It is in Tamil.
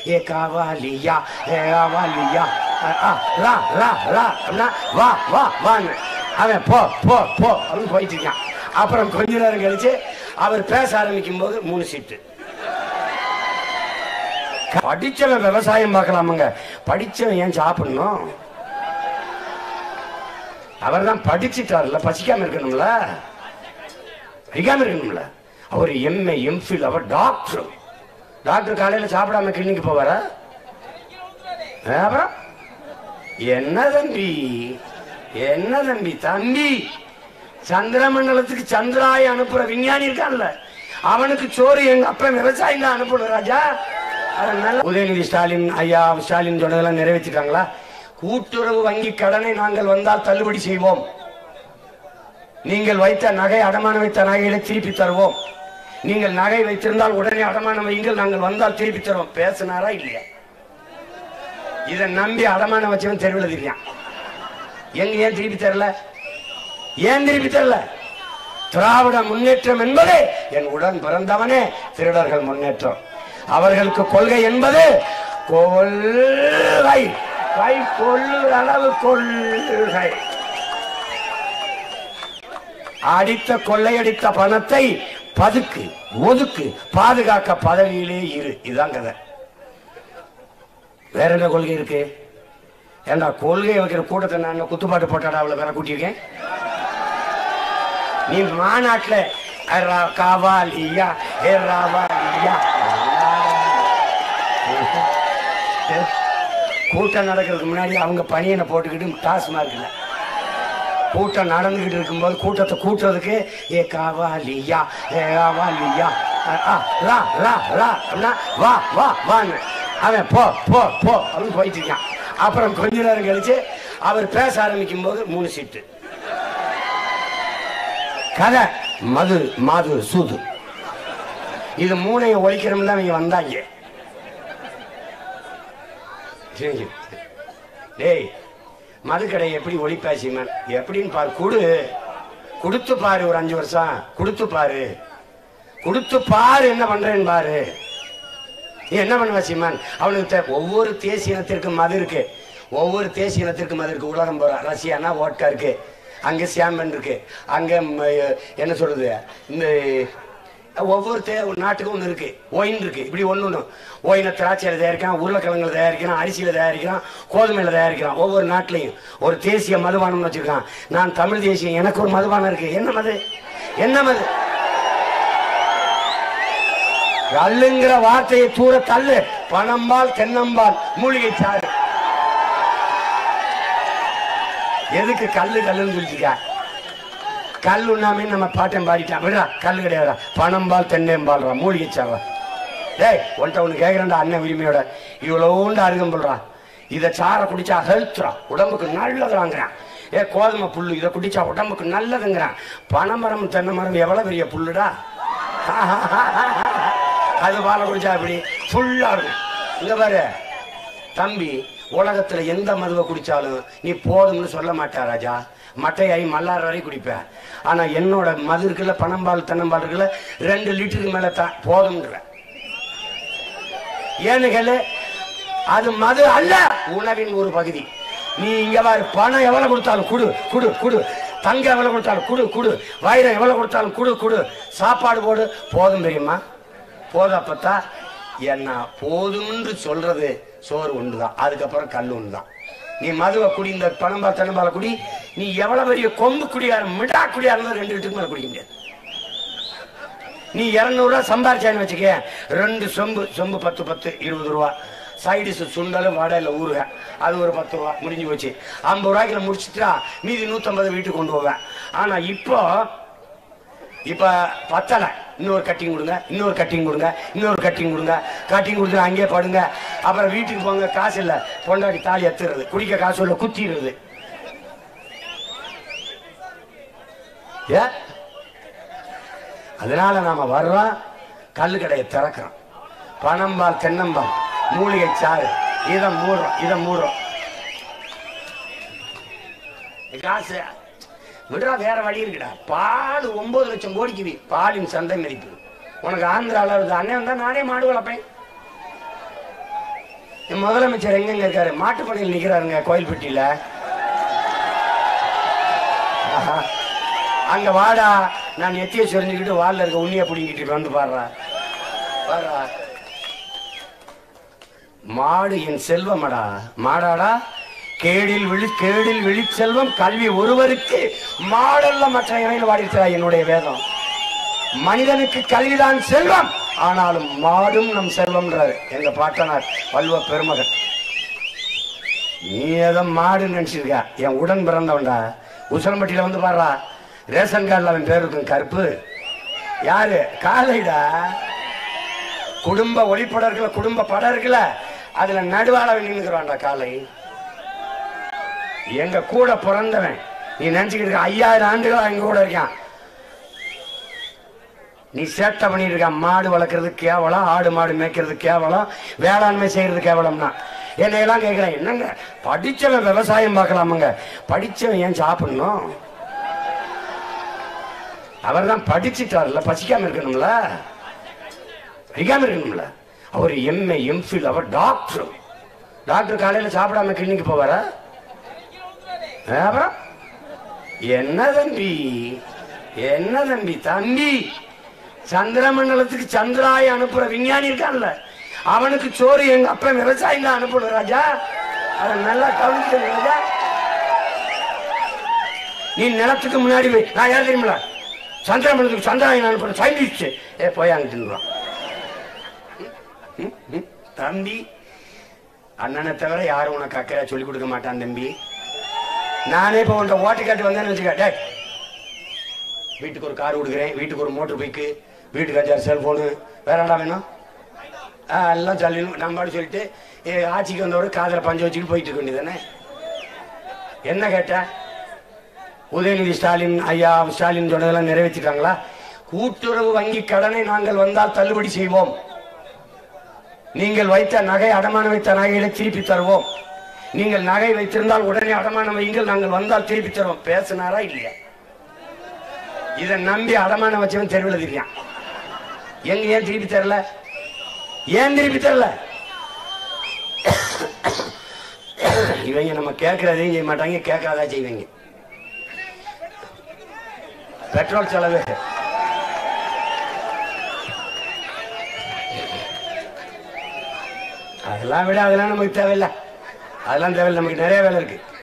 ஏ காவாலியா ஏ காவாலியா அ, அ, ரா ரா ரா அப்படின்னா வா வா வான்னு அவன் போ போ போ அப்படின்னு போயிட்டு இருக்கான் அப்புறம் கொஞ்ச நேரம் கழிச்சு அவர் பேச ஆரம்பிக்கும் போது மூணு சீட்டு படிச்சவன் விவசாயம் பார்க்கலாமுங்க படிச்சவன் ஏன் சாப்பிடணும் அவர் தான் படிச்சுட்டார்ல பசிக்காம இருக்கணும்ல படிக்காம இருக்கணும்ல அவர் எம்ஏ எம்ஃபில் அவர் டாக்டர் டாக்டர் காலையில சாப்பிடாம கிளினிக்கு போவாரா அப்புறம் என்ன தம்பி என்ன தம்பி தம்பி சந்திரமண்டலத்துக்கு சந்திராய அனுப்புற விஞ்ஞானி இருக்கான்ல அவனுக்கு சோறு எங்க அப்ப விவசாயம் தான் அனுப்பணும் ராஜா அதனால உதயநிதி ஸ்டாலின் ஐயா ஸ்டாலின் சொன்னதெல்லாம் நிறைவேற்றிட்டாங்களா கூட்டுறவு வங்கி கடனை நாங்கள் வந்தால் தள்ளுபடி செய்வோம் நீங்கள் வைத்த நகை அடமானம் வைத்த நகைகளை திருப்பி தருவோம் நீங்கள் நகை வைத்திருந்தால் உடனே அடமானம் வையுங்கள் நாங்கள் வந்தால் திருப்பி தருவோம் பேசினாரா இல்லையா இதை நம்பி அடமானம் வச்சவன் தெருவில் தெரியான் எங்க ஏன் திருப்பி தரல ஏன் திருப்பி தரல திராவிட முன்னேற்றம் என்பது என் உடன் பிறந்தவனே திருடர்கள் முன்னேற்றம் அவர்களுக்கு கொள்கை என்பது கொள்கை கை கொள்ளுற அளவு கொள்கை அடித்த கொள்ளையடித்த பணத்தை பதுக்கு ஒதுக்கு பாதுகாக்க பதவியிலே இரு இதுதான் கதை வேற என்ன கொள்கை இருக்கு ஏண்டா கொள்கை வைக்கிற கூட்டத்தை நான் குத்துப்பாட்டு போட்டாடா அவ்வளவு பேரை கூட்டியிருக்கேன் நீ மாநாட்டுல அரா காவாலியா ஏ ராவாலியா கூட்டம் நடக்கிறதுக்கு முன்னாடி அவங்க பணியனை போட்டுக்கிட்டு டாஸ்மார்க்ல கூட்டம் நடந்துகிட்டு இருக்கும்போது கூட்டத்தை கூட்டுறதுக்கு ஏ காவாலியா ஏ காவாலியா அ, அ, ரா ரா ரா அப்படின்னா வா வா வான்னு அவன் போ போ போ அப்படின்னு போயிட்டு இருக்கான் அப்புறம் கொஞ்ச நேரம் கழிச்சு அவர் பேச ஆரம்பிக்கும் போது மூணு சீட்டு கதை மது மாது சூது இது மூணையும் ஒழிக்கிறோம்னு தான் இவங்க வந்தாங்க சரி. டேய் மதுக்கடை எப்படி ஒளிப்பாசிமன் எப்படின்னு பாரு குடு கொடுத்து பாரு ஒரு அஞ்சு வருஷம் கொடுத்து பாரு கொடுத்து பாரு என்ன பண்றேன்னு பாரு நீ என்ன பண்ணுவ சீமான் அவனுக்கு தே- ஒவ்வொரு தேசிய இனத்திற்கும் மது இருக்கு ஒவ்வொரு தேசிய இனத்திற்கும் மது இருக்கு உலகம் போற ரஷ்யானா ஓட்கா இருக்கு அங்க சாம்பன் இருக்கு அங்க ம, என்ன சொல்றது இந்த ஒவ்வொரு தே நாட்டுக்கும் ஒன்று இருக்கு ஒயின் இருக்கு இப்படி ஒன்று ஒன்று ஒயினை திராட்சையில் தயாரிக்கிறான் உருளைக்கிழங்குல தயாரிக்கிறான் அரிசியில் தயாரிக்கிறான் கோதுமையில் தயாரிக்கிறான் ஒவ்வொரு நாட்டிலையும் ஒரு தேசிய மதுபானம்னு வச்சிருக்கான் நான் தமிழ் தேசியம் எனக்கு ஒரு மதுபானம் இருக்கு என்ன மது என்ன மது கல்லுங்கிற வார்த்தையை தூர தள்ளு பணம்பால் தென்னம்பால் மூலிகை சாறு எதுக்கு கல்லு கல்லுன்னு சொல்லிருக்கா கல் உண்ணாமே நம்ம பாட்டம் பாடிட்டான் விடுறா கல்லு கிடையாதுடா பணம்பால் தென்னம்பால்ரா மூலிகை சாறா டேய் உன்ட்ட ஒன்று கேட்குறேன்டா அண்ணன் உரிமையோட இவ்வளோண்டு அருகம்புல்றா இதை சாரை குடிச்சா ஹெல்த்ரா உடம்புக்கு நல்லதுறாங்கிறான் ஏ கோதுமை புல்லு இதை குடிச்சா உடம்புக்கு நல்லதுங்கிறான் பனைமரம் தென்னை மரம் எவ்வளோ பெரிய புல்லுடா அது பாலை குடிச்சா அப்படி ஃபுல்லா இருக்கும் இங்க பாரு தம்பி உலகத்துல எந்த மதுவை குடிச்சாலும் நீ போதும்னு சொல்ல மாட்டா ராஜா மட்டையாகி மல்லார் வரை குடிப்ப ஆனா என்னோட மது இருக்குல்ல பனம்பால் தென்னம்பால் இருக்குல்ல ரெண்டு லிட்டருக்கு மேல தான் போதும்ன்ற ஏன்னு கேளு அது மது அல்ல உணவின் ஒரு பகுதி நீ இங்க பாரு பணம் எவ்வளவு கொடுத்தாலும் குடு குடு குடு தங்கம் எவ்வளவு கொடுத்தாலும் குடு குடு வைரம் எவ்வளவு கொடுத்தாலும் குடு குடு சாப்பாடு போடு போதும் தெரியுமா போதப்பத்தா என்ன போதும்னு சொல்றது சோறு ஒண்ணுதான் அதுக்கப்புறம் கல் ஒண்ணுதான் நீ மதுவை குடி இந்த பணம்பா தென்னம்பால குடி நீ எவ்வளவு பெரிய கொம்பு குடியார மிடா குடியா இருந்தா ரெண்டு லிட்டருக்கு மேல குடிக்க முடியாது நீ இரநூறுவா சம்பாரிச்சான்னு வச்சுக்க ரெண்டு சொம்பு சொம்பு பத்து பத்து இருபது ரூபா சைடிஸ் சுண்டல் வடையில் ஊறுக அது ஒரு பத்து ரூபா முடிஞ்சு போச்சு ஐம்பது ரூபாய்க்குள்ள முடிச்சுட்டா மீதி நூற்றம்பது வீட்டுக்கு கொண்டு போவேன் ஆனால் இப்போ இப்போ பத்தலை இன்னொரு கட்டிங் கொடுங்க இன்னொரு கட்டிங் கொடுங்க இன்னொரு கட்டிங் கொடுங்க கட்டிங் கொடுத்து அங்கேயே படுங்க அப்புறம் வீட்டுக்கு போங்க காசு இல்லை பொண்டாட்டி தாலி எத்துறது குடிக்க காசு இல்லை குத்திடுறது ஏ அதனால நாம வர்றோம் கல்லு கடையை திறக்கிறோம் பனம்பால் தென்னம்பால் மூலிகை சாறு இதை மூடுறோம் இதை மூடுறோம் காசு விடுறா வேற வழி இருக்குடா பால் ஒன்பது லட்சம் கோடிக்கு வி- பாலின் சந்தை மதிப்பு உனக்கு ஆந்திரால இருக்கு அண்ணன் தான் நானே மாடு வளர்ப்பேன் என் முதலமைச்சர் எங்கெங்க இருக்காரு மாட்டுப்படையில் நிக்கிறாருங்க கோயில்பட்டியில ஆஹா. அங்க வாடா நான் எத்திய சொரிஞ்சுக்கிட்டு வால்ல இருக்க உண்ணிய பிடிங்கிட்டு வந்து பாடுறா பாடுறா மாடு என் செல்வமடா மாடாடா கேடில் விழி கேடில் விழி செல்வம் கல்வி ஒருவருக்கு மாடல்ல மற்ற இறையில் வாடியிருக்கிறார் என்னுடைய வேதம் மனிதனுக்கு கல்விதான் செல்வம் ஆனாலும் மாடும் நம் செல்வம்ன்றாரு எங்க பாட்டனார் வல்வ பெருமகன் நீ ஏதோ மாடு நினைச்சிருக்க என் உடன் பிறந்தவன்டா உசலம்பட்டியில வந்து பாடுறா ரேஷன் கார்டில் அவன் பேர் இருக்கும் கருப்பு யாரு காலைடா குடும்ப ஒளிப்படம் இருக்குல்ல குடும்ப படம் இருக்குல்ல அதுல நடுவாள நின்னுக்கிறான்டா காலை எங்க கூட பிறந்தவன் நீ நினைச்சுக்கிட்டு இருக்க ஐயாயிரம் ஆண்டுகளா எங்க கூட இருக்கான் நீ சேட்டை பண்ணிட்டு இருக்க மாடு வளர்க்கறது கேவலம் ஆடு மாடு மேய்க்கிறது கேவலம் வேளாண்மை செய்யறது கேவலம்னா என்னையெல்லாம் கேட்கிறேன் என்னங்க படிச்சவன் விவசாயம் பார்க்கலாமுங்க படிச்சவன் ஏன் சாப்பிடணும் அவர் தான் படிச்சுட்டார்ல பசிக்காம இருக்கணும்ல படிக்காம இருக்கணும்ல அவர் எம்ஏ எம்ஃபில் அவர் டாக்டர் டாக்டர் காலையில சாப்பிடாம கிளினிக் போவாரா அப்புறம் என்ன தம்பி என்ன தம்பி தம்பி சந்திர மண்டலத்துக்கு சந்திராய அனுப்புற விஞ்ஞானி இருக்கான்ல அவனுக்கு சோறு எங்க அப்பா விவசாயம் தான் அனுப்பணும் ராஜா அதை நல்லா கவனிச்சு ராஜா நீ நிலத்துக்கு முன்னாடி போய் நான் யார் தெரியுமில சந்திர மண்டலத்துக்கு சந்திராயன் அனுப்புற சயின்டிஸ்ட் ஏ போய் அங்க தின்னுறான் ம், ம், தம்பி அண்ணனை தவிர யாரும் உனக்கு அக்கறையா சொல்லி கொடுக்க மாட்டான் தம்பி நானே இப்போ உன்ட்ட ஓட்டு காட்டு வந்தேன்னு வச்சுக்க டேய் வீட்டுக்கு ஒரு கார் கொடுக்குறேன் வீட்டுக்கு ஒரு மோட்டர் பைக்கு வீட்டுக்கு அஞ்சாறு செல்போனு வேற என்ன வேணும் ஆ, எல்லாம் சொல்லணும் நம்ம பாட்டு சொல்லிட்டு ஏ, ஆட்சிக்கு வந்தவரு காதில் பஞ்சு வச்சுக்கிட்டு போயிட்டு இருக்க வேண்டியதானே என்ன கேட்ட உதயநிதி ஸ்டாலின் ஐயா ஸ்டாலின் சொன்னதெல்லாம் நிறைவேற்றிட்டாங்களா கூட்டுறவு வங்கி கடனை நாங்கள் வந்தால் தள்ளுபடி செய்வோம் நீங்கள் வைத்த நகை அடமானம் வைத்த நகைகளை திருப்பி தருவோம் நீங்கள் நகை வைத்திருந்தால் உடனே அடமானம் வையுங்கள் நாங்கள் வந்தால் திருப்பி தருவோம் பேசினாரா இல்லையா இதை நம்பி அடமானம் வச்சவன் தெருவில் தெரியான் எங்க ஏன் திருப்பி தரல ஏன் திருப்பி தரல இவங்க நம்ம கேட்கறதையும் செய்ய மாட்டாங்க கேட்காதா செய்வீங்க பெட்ரோல் செலவு அதெல்லாம் விட அதெல்லாம் நமக்கு தேவையில்லை அதெல்லாம் தேவையில்லை நமக்கு நிறைய வேலை இருக்கு